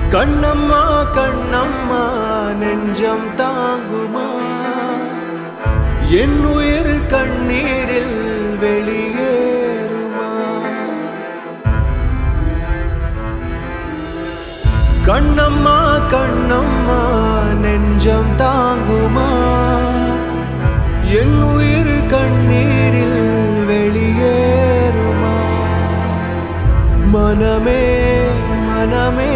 கண்ணம்மா கண்ணம்மா நெஞ்சம் தாங்குமா என் உயிர் கண்ணீரில் வெளியேறுமா கண்ணம்மா கண்ணம்மா நெஞ்சம் தாங்குமா என் உயிர் கண்ணீரில் வெளியேறுமா மனமே மனமே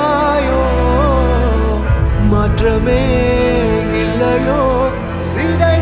உடைந்தாயோ மாற்றமே இல்லையோ சிதை